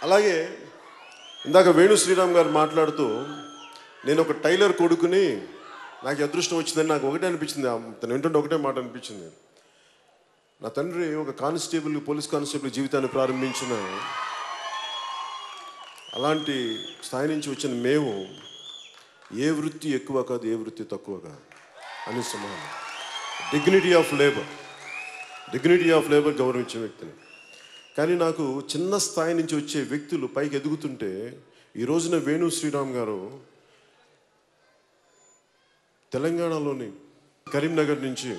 అలాగే ఇందాక వేణు శ్రీరామ్ గారు మాట్లాడుతూ నేను ఒక టైలర్ కొడుకుని నాకు అదృష్టం వచ్చిందని నాకు ఒకటే అనిపించింది ఆ తను వింటుంటే ఒకటే మాట అనిపించింది నా తండ్రి ఒక కానిస్టేబుల్ పోలీస్ కానిస్టేబుల్ జీవితాన్ని ప్రారంభించిన అలాంటి స్థాయి నుంచి వచ్చిన మేము ఏ వృత్తి ఎక్కువ కాదు ఏ వృత్తి తక్కువ కాదు అని సమానం dignity of labour dignity of labour గౌరవించే వ్యక్తిని కానీ నాకు చిన్న స్థాయి నుంచి వచ్చే వ్యక్తులు పైకి ఎదుగుతుంటే ఈ రోజున వేణు శ్రీరామ్ గారు తెలంగాణలోని కరీంనగర్ నుంచి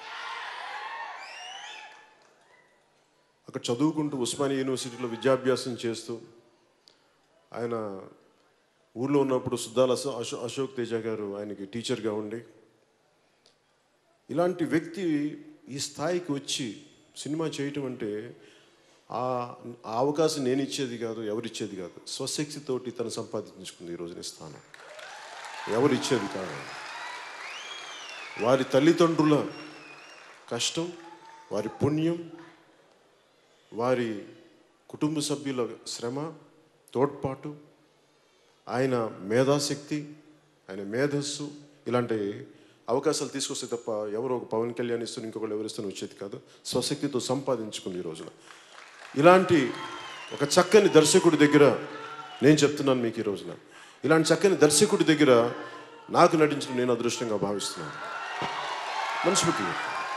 అక్కడ చదువుకుంటూ ఉస్మానియా యూనివర్సిటీలో విద్యాభ్యాసం చేస్తూ ఆయన ఊర్లో ఉన్నప్పుడు సుద్దాల అశో అశో- అశోక్ తేజ గారు ఆయనకి టీచర్గా ఉండి ఇలాంటి వ్యక్తి ఈ స్థాయికి వచ్చి సినిమా చేయటం అంటే ఆ ఆ అవకాశం నేను ఇచ్చేది కాదు ఎవరిచ్చేది కాదు స్వశక్తితోటి తను సంపాదించుకుంది ఈ రోజున స్థానం ఎవరు ఇచ్చేది కాదు వారి తల్లిదండ్రుల కష్టం వారి పుణ్యం వారి కుటుంబ సభ్యుల శ్రమ తోడ్పాటు ఆయన మేధాశక్తి ఆయన మేధస్సు ఇలాంటి అవకాశాలు తీసుకొస్తే తప్ప ఎవరో ఒక పవన్ కళ్యాణ్ ఇస్తూ ఇంకొకళ్ళు ఎవరిస్తూనే వచ్చేది కాదు స్వశక్తితో సంపాదించుకుంది ఈ రోజున ఇలాంటి ఒక చక్కని దర్శకుడి దగ్గర నేను చెప్తున్నాను మీకు ఈ రోజున ఇలాంటి చక్కని దర్శకుడి దగ్గర నాకు నటించడం నేను అదృష్టంగా భావిస్తున్నాను మనస్ఫూర్తిగా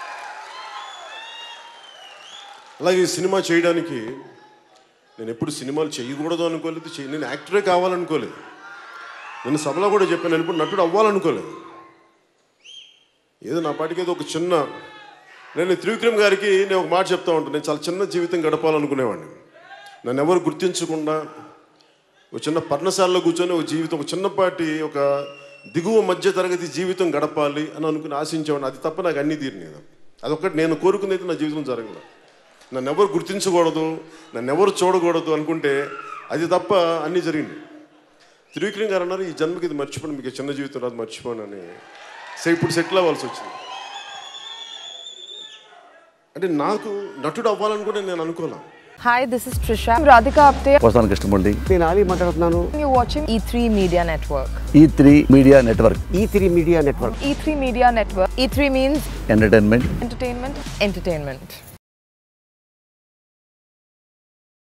అలాగే ఈ సినిమా చేయడానికి నేను ఎప్పుడు సినిమాలు చేయకూడదు అనుకోలేదు చేయ- నేను యాక్టరే కావాలనుకోలేదు నేను సభలో కూడా చెప్పాను నేను ఇప్పుడు నటుడు అవ్వాలనుకోలేదు ఏదో నా పాటికి ఏదో ఒక చిన్న నేను త్రివిక్రమ్ గారికి నేను ఒక మాట చెప్తా ఉంటాను నేను చాలా చిన్న జీవితం గడపాలనుకునేవాడిని నన్ను ఎవరు గుర్తించకుండా ఒక చిన్న పర్ణశాలలో కూర్చొని ఒక జీవితం ఒక చిన్నపాటి ఒక దిగువ మధ్య తరగతి జీవితం గడపాలి అని అనుకుని ఆశించేవాడిని అది తప్ప నాకు అన్ని తీరినాయి అదొక్కటి నేను కోరుకునేది అయితే నా జీవితం జరగలేదు నన్ను ఎవరు గుర్తించకూడదు నన్ను ఎవరు చూడకూడదు అనుకుంటే అది తప్ప అన్నీ జరిగింది త్రివిక్రమ్ గారు అన్నారు ఈ జన్మకి ఇది మర్చిపోండి మీకు చిన్న జీవితం రాదు మర్చిపోను అని సో ఇప్పుడు సెటిల్ అవ్వాల్సి వచ్చింది అంటే నాకు నటుడు అవ్వాలనుకుంటే నేను అనుకోలే Hi, this is Trisha. I'm Radhika Apte. వస్తాను కృష్ణమూర్తి నేను ఆలీ మాట్లాడుతున్నాను You're watching E3 Media Network. E three media network E three media network E3 Media Network. E3 means entertainment entertainment, entertainment.